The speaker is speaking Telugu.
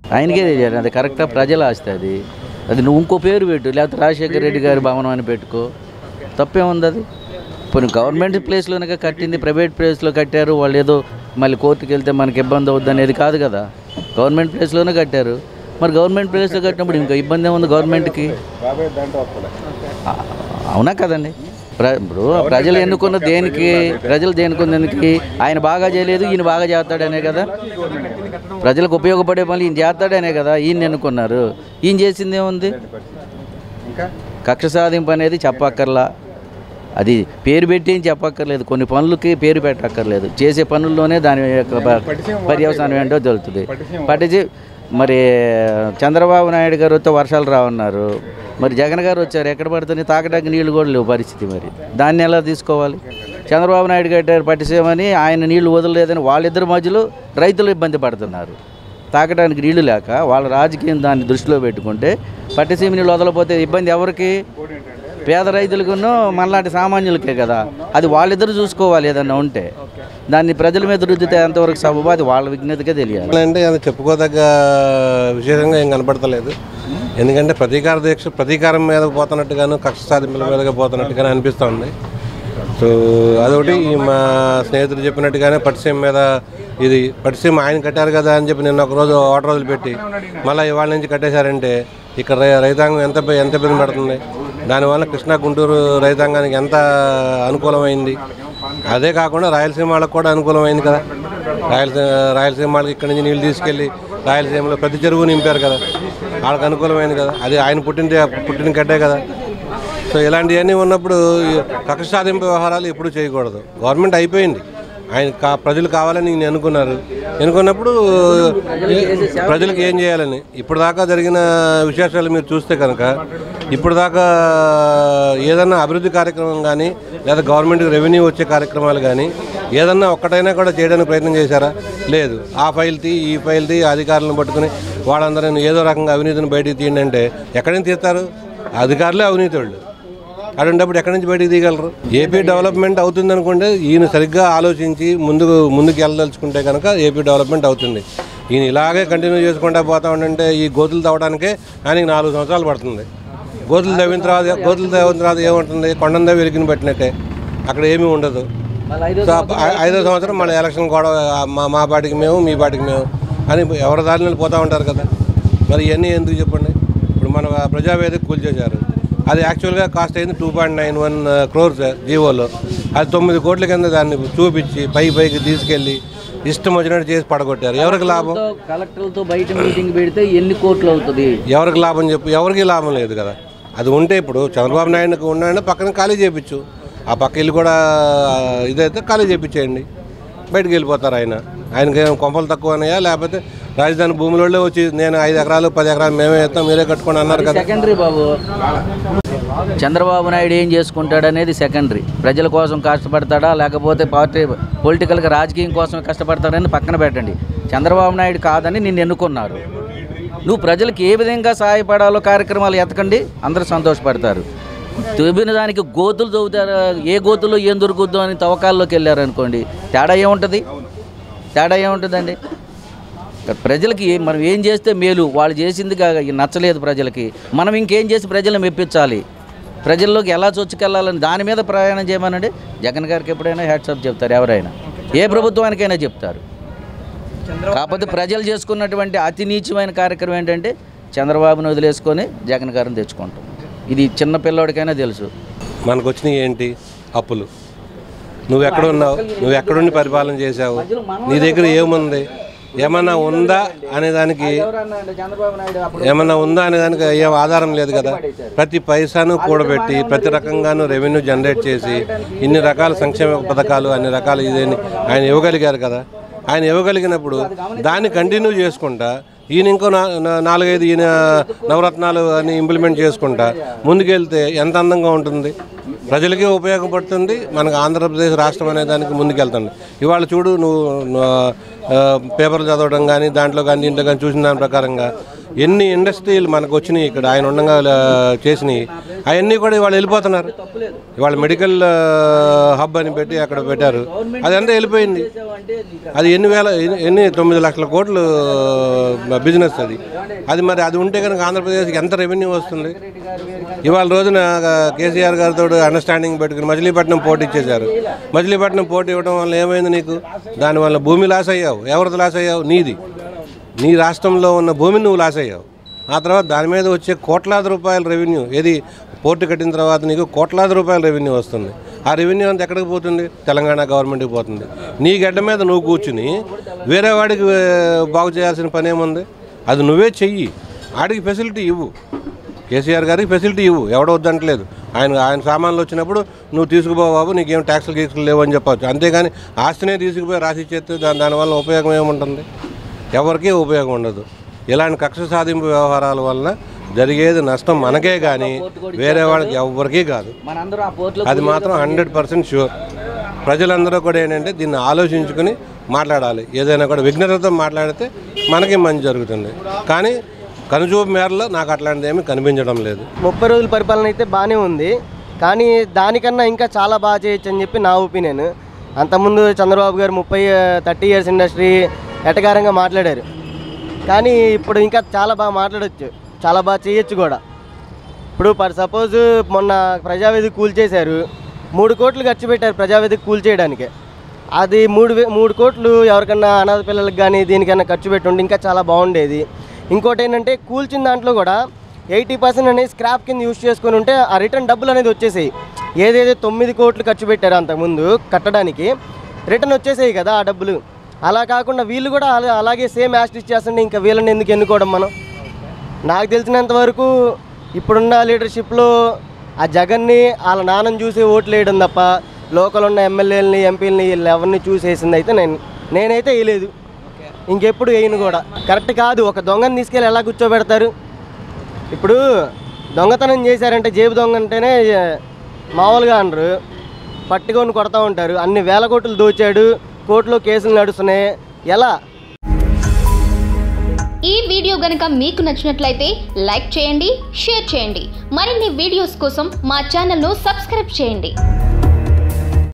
ఆయనకే తెలియాలి అది కరెక్టా ప్రజల ఆస్తి అది అది నువ్వు ఇంకో పేరు పెట్టు లేకపోతే రాజశేఖర రెడ్డి గారి భవనం అని పెట్టుకో తప్పేముంది అది కొన్ని గవర్నమెంట్ ప్లేస్లోనే కట్టింది ప్రైవేట్ ప్లేస్లో కట్టారు వాళ్ళు ఏదో మళ్ళీ కోర్టుకి వెళ్తే మనకి ఇబ్బంది అవుద్ది అనేది కాదు కదా గవర్నమెంట్ ప్లేస్లోనే కట్టారు మరి గవర్నమెంట్ ప్లేస్లో కట్టినప్పుడు ఇంకా ఇబ్బంది ఏముంది గవర్నమెంట్కి ఆ, అవునా కదండి ప్ర ఇప్పుడు ప్రజలు ఎన్నుకున్న దేనికి ప్రజలు దేనికి ఆయన బాగా చేయలేదు ఈయన బాగా చేస్తాడనే కదా ప్రజలకు ఉపయోగపడే పనులు ఈయన చేస్తాడనే కదా ఈయన ఎన్నుకున్నారు ఈయన చేసింది ఏముంది కక్ష సాధింపు అనేది చెప్పక్కర్లా అది పేరు పెట్టి ఏం చెప్పక్కర్లేదు కొన్ని పనులకి పేరు పెట్టక్కర్లేదు చేసే పనుల్లోనే దాని యొక్క ప- పర్యవసానం ఏంటో తెలుస్తుంది పట్టించి మరి చంద్రబాబు నాయుడు గారు వస్తే వర్షాలు రావన్నారు మరి జగన్ గారు వచ్చారు ఎక్కడ పడుతుంది తాకడానికి నీళ్లు కూడా లేవు పరిస్థితి మరి దాన్ని ఎలా తీసుకోవాలి చంద్రబాబు నాయుడు కట్టారు పట్టిసేమని ఆయన నీళ్లు వదలలేదని వాళ్ళిద్దరి మధ్యలో రైతులు ఇబ్బంది పడుతున్నారు తాకడానికి నీళ్లు లేక వాళ్ళ రాజకీయం దాన్ని దృష్టిలో పెట్టుకుంటే పట్టిసీమ నీళ్ళు వదలపోతే ఇబ్బంది ఎవరికి పేద రైతులకును మనలాంటి సామాన్యులకే కదా అది వాళ్ళిద్దరు చూసుకోవాలి ఏదన్నా ఉంటే దాన్ని ప్రజల మీద రుద్దితే ఎంతవరకు సబబు అది వాళ్ళ విజ్ఞతకే తెలియాలి అంటే అది చెప్పుకోదగ్గ విశేషంగా ఏం కనపడతలేదు ఎందుకంటే ప్రతీకార దీక్ష ప్రతీకారం మీద పోతున్నట్టుగాను కక్ష సాధింపుల మీదగా పోతున్నట్టుగానే అనిపిస్తూ ఉంది సో అదొకటి ఈ మా స్నేహితుడు చెప్పినట్టుగానే పట్టిసీమ మీద ఇది పట్టిసీమ ఆయన కట్టారు కదా అని చెప్పి నిన్న ఒక రోజు ఓటర్ రోజులు పెట్టి మళ్ళీ ఇవాళ నుంచి కట్టేశారంటే ఇక్కడ రై- రైతాంగం ఎంత ఇబ్బ- ఎంత ఇబ్బంది పడుతుంది దానివల్ల కృష్ణా గుంటూరు రైతాంగానికి ఎంత అనుకూలమైంది అదే కాకుండా రాయలసీమ వాళ్ళకి కూడా అనుకూలమైంది కదా రాయలసీమ రాయలసీమ వాళ్ళకి ఇక్కడి నుంచి నీళ్ళు తీసుకెళ్ళి రాయలసీమలో ప్రతి చెరువు నింపారు కదా వాళ్ళకి అనుకూలమైంది కదా అది ఆయన పుట్టిన పుట్టిన గడ్డే కదా సో ఇలాంటివన్నీ ఉన్నప్పుడు ఈ కక్ష సాధింపు వ్యవహారాలు ఎప్పుడు చేయకూడదు గవర్నమెంట్ అయిపోయింది ఆయన కా ప్రజలు కావాలని నేను అనుకున్నారు అనుకున్నప్పుడు ఏ- ప్రజలకు ఏం చేయాలని ఇప్పుడు దాకా జరిగిన విశేషాలు మీరు చూస్తే కనుక ఇప్పుడు దాకా ఏదన్నా అభివృద్ధి కార్యక్రమం కానీ లేదా గవర్నమెంట్కి రెవెన్యూ వచ్చే కార్యక్రమాలు కానీ ఏదన్నా ఒక్కటైనా కూడా చేయడానికి ప్రయత్నం చేశారా లేదు ఆ ఫైల్ తీ ఈ ఫైల్ తీ అధికారులను పట్టుకుని వాళ్ళందరూ ఏదో రకంగా అవినీతిని బయటికి తీయండి అంటే ఎక్కడి నుంచి తీస్తారు అధికారులే అవినీతి వాళ్ళు అటువంటిప్పుడు ఎక్కడి నుంచి బయటికి తీయగలరు ఏపీ డెవలప్మెంట్ అవుతుంది అనుకుంటే ఈయన సరిగ్గా ఆలోచించి ముందుకు ముందుకు వెళ్ళదలుచుకుంటే కనుక ఏపీ డెవలప్మెంట్ అవుతుంది ఈయన ఇలాగే కంటిన్యూ చేసుకుంటా పోతా ఉంటే ఈ గోతులు తవ్వడానికే ఆయనకి నాలుగు సంవత్సరాలు పడుతుంది గోతులు తవ్విన తర్వాత గోతులు తవ్విన తర్వాత ఏముంటుంది కొండందా వెలిగిన పెట్టినట్టే అక్కడ ఏమీ ఉండదు సో ఆ- ఐదో సంవత్సరం మళ్ళీ ఎలక్షన్ కూడా మా మా పాటికి మేము మీ పాటికి మేము అని ఎవరి దారిని పోతూ ఉంటారు కదా మరి ఇవన్నీ ఎందుకు చెప్పండి ఇప్పుడు మన ప్రజావేదిక కూల్చేశారు అది యాక్చువల్గా కాస్ట్ అయింది two point nine one crores జీవోలో అది తొమ్మిది కోట్ల కింద దాన్ని చూపించి పై పైకి తీసుకెళ్ళి ఇష్టం వచ్చినట్టు చేసి పడగొట్టారు ఎవరికి లాభం కలెక్టర్లతో బయట మీటింగ్ పెడితే ఎన్ని కోట్లు అవుతుంది ఎవరికి లాభం చెప్పు ఎవరికి లాభం లేదు కదా అది ఉంటే ఇప్పుడు చంద్రబాబు నాయుడుకి ఉన్నాయంటే పక్కన ఖాళీ చేయించు ఆ పక్క ఇల్లు కూడా ఇదైతే ఖాళీ చేయించేయండి బయటికి వెళ్ళిపోతారు ఆయన ఆయనకి ఏం కొంపలు తక్కువ ఉన్నాయా లేకపోతే రాజధాని భూములలో వచ్చి నేను ఐదు ఎకరాలు పది ఎకరాలు మేమే ఇస్తాం మీరే కట్టుకోండి అన్నారు కదా సెకండరీ బాబు చంద్రబాబు నాయుడు ఏం చేసుకుంటాడు అనేది సెకండరీ ప్రజల కోసం కష్టపడతాడా లేకపోతే పార్టీ పొలిటికల్గా రాజకీయం కోసం కష్టపడతాడని పక్కన పెట్టండి చంద్రబాబు నాయుడు కాదని నిన్ను ఎన్నుకున్నారు నువ్వు ప్రజలకు ఏ విధంగా సహాయపడాలో కార్యక్రమాలు ఎతకండి అందరూ సంతోషపడతారు తవ్విన దానికి గోతులు తవ్వుతారు ఏ గోతుల్లో ఏం దొరుకుద్దో అని తవ్వకాల్లోకి వెళ్ళారు అనుకోండి తేడా ఏముంటుంది తేడా ఏముంటుందండి ప్రజలకి ఏ- మనం ఏం చేస్తే మేలు వాళ్ళు చేసింది కా- నచ్చలేదు ప్రజలకి మనం ఇంకేం చేసి ప్రజలను మెప్పించాలి ప్రజల్లోకి ఎలా చొచ్చుకెళ్ళాలని దాని మీద ప్రయాణం చేయమనండి జగన్ గారికి ఎప్పుడైనా హ్యాట్సప్ చెప్తారు ఎవరైనా ఏ ప్రభుత్వానికైనా చెప్తారు కాకపోతే ప్రజలు చేసుకున్నటువంటి అతి నీచమైన కార్యక్రమం ఏంటంటే చంద్రబాబును వదిలేసుకొని జగన్ గారిని తెచ్చుకుంటాం ఇది చిన్న పిల్లోడికైనా తెలుసు మనకు వచ్చినాయి ఏంటి అప్పులు నువ్వు ఎక్కడ ఉన్నావు నువ్వు ఎక్కడుండి పరిపాలన చేశావు నీ దగ్గర ఏముంది ఏమన్నా ఉందా అనే దానికి చంద్రబాబు నాయుడు ఏమన్నా ఉందా అనే దానికి ఏం ఆధారం లేదు కదా ప్రతి పైసాను కూడబెట్టి ప్రతి రకంగాను రెవెన్యూ జనరేట్ చేసి ఇన్ని రకాల సంక్షేమ పథకాలు అన్ని రకాల ఇదేని ఆయన ఇవ్వగలిగారు కదా ఆయన ఇవ్వగలిగినప్పుడు దాన్ని కంటిన్యూ చేసుకుంటా ఈయన ఇంకో నా- నా- నాలుగైదు ఈయన నవరత్నాలు అని ఇంప్లిమెంట్ చేసుకుంటా ముందుకెళ్తే ఎంత అందంగా ఉంటుంది ప్రజలకే ఉపయోగపడుతుంది మనకు ఆంధ్రప్రదేశ్ రాష్ట్రం అనే దానికి ముందుకెళ్తుంది ఇవాళ చూడు నువ్వు నువ్వు, ఆ, పేపర్లు చదవడం కానీ దాంట్లో కానీ దీంట్లో కానీ చూసిన దాని ప్రకారంగా ఎన్ని ఇండస్ట్రీలు మనకు వచ్చినాయి ఇక్కడ ఆయన ఉండగా ఆ, చేసినాయి అవన్నీ కూడా ఇవాళ వెళ్ళిపోతున్నారు ఇవాళ మెడికల్ ఆ, హబ్ అని పెట్టి అక్కడ పెట్టారు అదంతా వెళ్ళిపోయింది అది ఎన్ని వేల ఎన్ని- ఎన్ని తొమ్మిది లక్షల కోట్లు ఆ, బిజినెస్ అది అది మరి అది ఉంటే కనుక ఆంధ్రప్రదేశ్కి ఎంత రెవెన్యూ వస్తుంది ఇవాళ రోజున ఆ, కేసీఆర్ గారితో అండర్స్టాండింగ్ పెట్టుకుని మచిలీపట్నం పోటీ ఇచ్చేశారు మచిలీపట్నం పోటీ ఇవ్వడం వల్ల ఏమైంది నీకు దానివల్ల భూమి లాస్ అయ్యావు ఎవరిది లాస్ అయ్యావు నీది నీ రాష్ట్రంలో ఉన్న భూమిని నువ్వు లాస్ అయ్యావు ఆ తర్వాత దాని మీద వచ్చే కోట్లాది రూపాయల రెవెన్యూ ఏది పోర్టు కట్టిన తర్వాత నీకు కోట్లాది రూపాయల రెవెన్యూ వస్తుంది ఆ రెవెన్యూ అంతా ఎక్కడికి పోతుంది తెలంగాణ గవర్నమెంట్కి పోతుంది నీ గడ్డ మీద నువ్వు కూర్చుని వేరే వాడికి ఆ, బాగు చేయాల్సిన పని ఏముంది అది నువ్వే చెయ్యి ఆడికి ఫెసిలిటీ ఇవ్వు కేసీఆర్ గారికి ఫెసిలిటీ ఇవ్వు ఎవడో వద్దంటలేదు ఆయన ఆయన సామాన్లు వచ్చినప్పుడు నువ్వు తీసుకుపో బాబు నీకేం ట్యాక్సులు గీక్సులు లేవు అని చెప్పొచ్చు అంతేగాని ఆస్తినే తీసుకుపోయి రాసి ఇచ్చేస్తే దాని దానివల్ల ఉపయోగం ఏముంటుంది ఎవరికీ ఉపయోగం ఉండదు ఇలాంటి కక్ష సాధింపు వ్యవహారాల వలన జరిగేది నష్టం మనకే కానీ వేరే వాళ్ళకి ఎవరికీ కాదు మనందరం ఆ పోర్టులో అది మాత్రం హండ్రెడ్ పర్సెంట్ షూర్ ప్రజలందరూ కూడా ఏంటంటే దీన్ని ఆలోచించుకుని మాట్లాడాలి ఏదైనా కూడా విఘ్నతతో మాట్లాడితే మనకి మంచి జరుగుతుంది కానీ కనుచూపు మేరలో నాకు అట్లాంటిది ఏమీ కనిపించడం లేదు ముప్పై రోజుల పరిపాలన అయితే బాగానే ఉంది కానీ దానికన్నా ఇంకా చాలా బాగా చేయొచ్చు అని చెప్పి నా ఒపీనియన్ అంతకుముందు చంద్రబాబు గారు ముప్పై థర్టీ ఇయర్స్ ఇండస్ట్రీ ఎటకారంగా మాట్లాడారు కానీ ఇప్పుడు ఇంకా చాలా బాగా మాట్లాడొచ్చు చాలా బాగా చేయొచ్చు కూడా ఇప్పుడు ఫర్ సపోజ్ మొన్న ప్రజావేదిక కూల్చేశారు మూడు కోట్లు ఖర్చు పెట్టారు ప్రజావేదిక కూల్చేయడానికి అది మూడు వే- మూడు కోట్లు ఎవరికన్నా అనాథ పిల్లలకు కానీ దీనికన్నా ఖర్చు పెట్టుంటే ఇంకా చాలా బాగుండేది ఇంకోటి ఏంటంటే కూల్చిన దాంట్లో కూడా ఎయిటీ పర్సెంట్ అనేది స్క్రాప్ కింద యూస్ చేసుకొని ఉంటే ఆ రిటర్న్ డబ్బులు అనేది వచ్చేసాయి ఏదైతే తొమ్మిది కోట్లు ఖర్చు పెట్టారో అంతకుముందు కట్టడానికి రిటర్న్ వచ్చేసాయి కదా ఆ డబ్బులు అలా కాకుండా వీళ్ళు కూడా అలా అలాగే సేమ్ యాస్టిస్ చేస్తుంటే ఇంకా వీళ్ళని ఎందుకు ఎన్నుకోవడం మనం నాకు తెలిసినంత వరకు ఇప్పుడున్న లీడర్షిప్లో ఆ జగన్ని వాళ్ళ నాన్నని చూసి ఓట్లు వేయడం తప్ప లోకల్ ఉన్న ఎమ్మెల్యేలని ఎంపీలని వీళ్ళు ఎవరిని చూసి వేసింది అయితే నేను నేనైతే వేయలేదు ఇంకెప్పుడు వేయను కూడా కరెక్ట్ కాదు ఒక దొంగని తీసుకెళ్ళి ఎలా కూర్చోబెడతారు ఇప్పుడు దొంగతనం చేశారంటే జేబు దొంగ అంటేనే ఏ, మామూలుగా అనరు పట్టుకొని కొడతా ఉంటారు అన్ని వేల కోట్లు దోచాడు కోర్టులో కేసులు నడుస్తున్నాయి ఎలా ఈ వీడియో గనుక మీకు నచ్చినట్లయితే లైక్ చేయండి షేర్ చేయండి మరిన్ని వీడియోస్ కోసం మా ఛానల్ను సబ్స్క్రైబ్ చేయండి